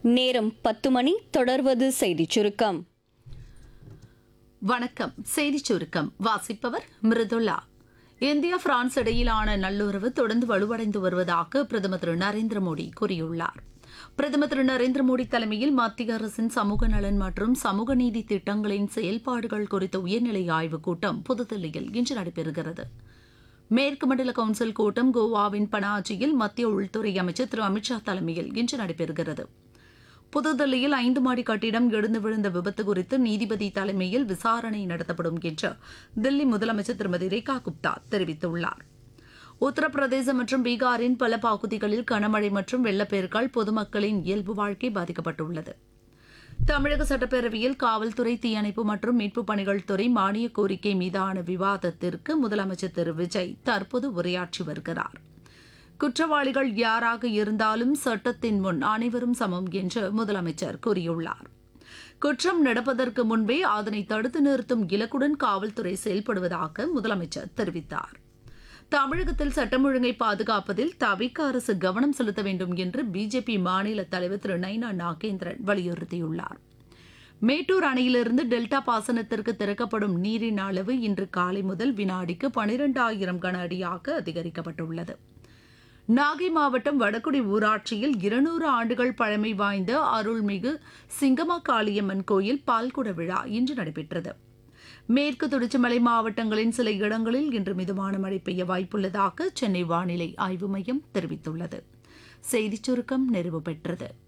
நேரம் பத்து மணி தொடர்வது செய்திச் சுருக்கம் வணக்கம் செய்திச் சுருக்கம் வாசிப்பவர் மிருதுளா இந்தியா பிரான்ஸ் இடையிலான நல்லுறவு தொடர்ந்து வலுவடைந்து வருவதாக பிரதமர் திரு நரேந்திர மோடி கூறியுள்ளார் பிரதமர் திரு நரேந்திர மோடி தலைமையில் மத்திய அரசின் சமூக நலன் மற்றும் சமூக நீதி திட்டங்களின் செயல்பாடுகள் குறித்த உயர்நிலை ஆய்வுக் கூட்டம் புதுதில்லியில் இன்று நடைபெறுகிறது மேற்கு மண்டல கவுன்சில் கூட்டம் கோவாவின் பனாஜியில் மத்திய உள்துறை அமைச்சர் திரு அமித்ஷா தலைமையில் இன்று நடைபெறுகிறது புதுதில்லியில் ஐந்து மாடி கட்டிடம் இடிந்து விழுந்த விபத்து குறித்து நீதிபதி தலைமையில் விசாரணை நடத்தப்படும் என்று தில்லி முதலமைச்சர் திருமதி ரேகா குப்தா தெரிவித்துள்ளார் உத்தரப்பிரதேசம் மற்றும் பீகாரின் பல பகுதிகளில் கனமழை மற்றும் வெள்ளப்பெருக்கால் பொதுமக்களின் இயல்பு வாழ்க்கை பாதிக்கப்பட்டுள்ளது தமிழக சட்டப்பேரவையில் காவல்துறை தீயணைப்பு மற்றும் மீட்புப் பணிகள் துறை மானிய கோரிக்கை மீதான விவாதத்திற்கு முதலமைச்சர் திரு விஜய் தற்போது உரையாற்றி வருகிறார் குற்றவாளிகள் யாராக இருந்தாலும் சட்டத்தின் முன் அனைவரும் சமம் என்று முதலமைச்சர் கூறியுள்ளார் குற்றம் நடப்பதற்கு முன்பே அதனை தடுத்து நிறுத்தும் இலக்குடன் காவல்துறை செயல்படுவதாக முதலமைச்சர் தெரிவித்தார் தமிழகத்தில் சட்டம் ஒழுங்கை பாதுகாப்பதில் தவிக அரசு கவனம் செலுத்த வேண்டும் என்று பிஜேபி மாநில தலைவர் திரு நைனா நாகேந்திரன் வலியுறுத்தியுள்ளார் மேட்டூர் அணையிலிருந்து டெல்டா பாசனத்திற்கு திறக்கப்படும் நீரின் அளவு இன்று காலை முதல் வினாடிக்கு பனிரெண்டாயிரம் கன அடியாக அதிகரிக்கப்பட்டுள்ளது நாகை மாவட்டம் வடகுடி ஊராட்சியில் இருநூறு ஆண்டுகள் பழமை வாய்ந்த அருள்மிகு சிங்கமா காளியம்மன் கோயில் பால்குட விழா இன்று நடைபெற்றது மேற்கு தொடர்ச்சி மலை மாவட்டங்களின் சில இடங்களில் இன்று மிதமான மழை பெய்ய வாய்ப்புள்ளதாக சென்னை வானிலை ஆய்வு மையம் தெரிவித்துள்ளது செய்திச் சுருக்கம் நிறைவு பெற்றது